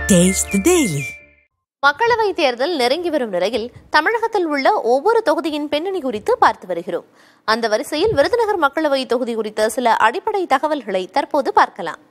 Taste the Daily. மக்களவை தேர்தல் நெருங்கி வரும் நிலையில் தமிழகத்தில் உள்ள ஒவ்வொரு தொகுதியின் பின்னணி குறித்து பார்த்து வருகிறோம் அந்த வரிசையில் விருதுநகர் மக்களவை தொகுதி குறித்த சில அடிப்படை தகவல்களை தற்போது பார்க்கலாம்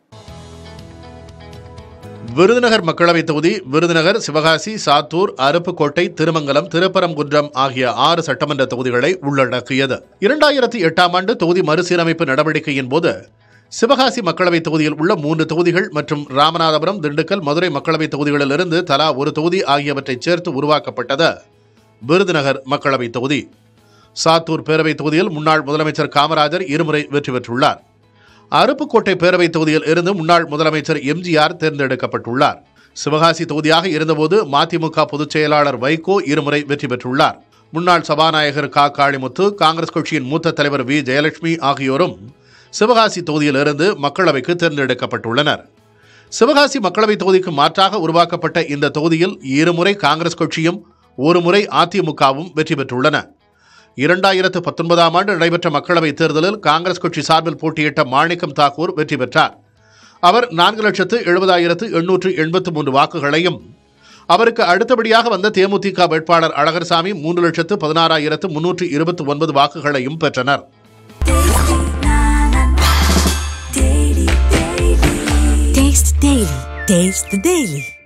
விருதுநகர் மக்களவைத் தொகுதி விருதுநகர் சிவகாசி சாத்தூர் அருப்புக்கோட்டை திருமங்கலம் திருப்பரங்குன்றம் ஆகிய ஆறு சட்டமன்ற தொகுதிகளை உள்ளடக்கியது இரண்டாயிரத்தி எட்டாம் ஆண்டு தொகுதி மறுசீரமைப்பு நடவடிக்கையின் போது சிவகாசி மக்களவைத் தொகுதியில் உள்ள மூன்று தொகுதிகள் மற்றும் ராமநாதபுரம் திண்டுக்கல் மதுரை மக்களவைத் தொகுதிகளிலிருந்து தலா ஒரு தொகுதி ஆகியவற்றை சேர்த்து உருவாக்கப்பட்டது விருதுநகர் மக்களவைத் தொகுதி சாத்தூர் பேரவைத் தொகுதியில் முன்னாள் முதலமைச்சர் காமராஜர் இருமுறை வெற்றி பெற்றுள்ளார் அருப்புக்கோட்டை பேரவைத் தொகுதியில் இருந்து முன்னாள் முதலமைச்சர் எம்ஜிஆர் தேர்ந்தெடுக்கப்பட்டுள்ளார் சிவகாசி தொகுதியாக இருந்தபோது மதிமுக பொதுச் செயலாளர் வைகோ இருமுறை வெற்றி பெற்றுள்ளார் முன்னாள் சபாநாயகர் கா காளிமுத்து காங்கிரஸ் கட்சியின் மூத்த தலைவர் வி ஜெயலட்சுமி ஆகியோரும் சிவகாசி தொகுதியிலிருந்து மக்களவைக்கு தேர்ந்தெடுக்கப்பட்டுள்ளனர் சிவகாசி மக்களவைத் தொகுதிக்கு மாற்றாக உருவாக்கப்பட்ட இந்த தொகுதியில் இருமுறை காங்கிரஸ் கட்சியும் ஒரு முறை அதிமுகவும் வெற்றி பெற்றுள்ளன இரண்டாயிரத்து பத்தொன்பதாம் ஆண்டு நடைபெற்ற மக்களவைத் தேர்தலில் காங்கிரஸ் கட்சி சார்பில் போட்டியிட்ட மாணிக்கம் தாக்கூர் வெற்றி பெற்றார் அவர் நான்கு லட்சத்து எழுபதாயிரத்து எண்ணூற்று எண்பத்து மூன்று வாக்குகளையும் அவருக்கு அடுத்தபடியாக வந்த தேமுதிக வேட்பாளர் அழகர்சாமி மூன்று லட்சத்து பதினாறாயிரத்து முன்னூற்று இருபத்தி ஒன்பது வாக்குகளையும் பெற்றனர் Taste the Daily. Taste the Daily.